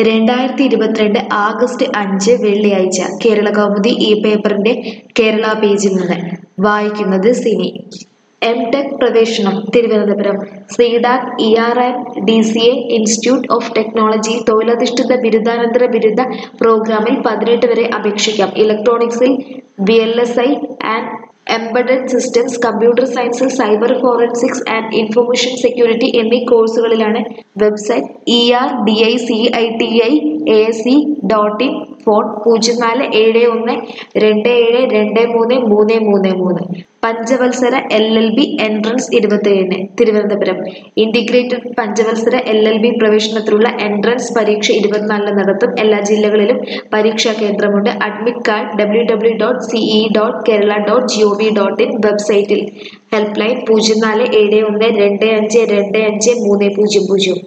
രണ്ടായിരത്തി ഇരുപത്തിരണ്ട് ആഗസ്റ്റ് അഞ്ച് വെള്ളിയാഴ്ച കേരള കൗമുദി ഈ പേപ്പറിന്റെ കേരള പേജിൽ നിന്ന് വായിക്കുന്നത് സിനി എം ടെക് പ്രവേശനം Thiruvananthapuram CDAC E R M D C A institute of technology തൊഴിലധിഷ്ഠിത ബിരുദാനന്തര ബിരുദ പ്രോഗ്രാമിൽ പതിനെട്ട് വരെ അപേക്ഷിക്കാം ഇലക്ട്രോണിക്സിൽ V L S I and embedded systems computer science cyber forensics and information security എന്നീ കോഴ്സുകളിലാണ് website E R D I C I T I A C dot in phone പൂജ്യം നാല് ഏഴ് ഒന്ന് രണ്ട് ഏഴ് രണ്ട് മൂന്ന് മൂന്ന് മൂന്ന് മൂന്ന് പഞ്ചവത്സര എൽ എൽ ബി എൻട്രൻസ് ഇരുപത്തിയേഴിന് തിരുവനന്തപുരം ഇന്റഗ്രേറ്റഡ് പഞ്ചവത്സര എൽ എൽ ബി പ്രവേശനത്തിലുള്ള എൻട്രൻസ് പരീക്ഷ ഇരുപത്തിനാലിന് നടത്തും എല്ലാ ജില്ലകളിലും പരീക്ഷാ കേന്ദ്രമുണ്ട് admit card W W dot C E dot Kerala dot G O V dot in വെബ്സൈറ്റിൽ ഹെൽപ്പ് ലൈൻ പൂജ്യം നാല് ഏഴ് ഒന്ന് രണ്ട് അഞ്ച് രണ്ട് അഞ്ച് മൂന്ന് പൂജ്യം പൂജ്യം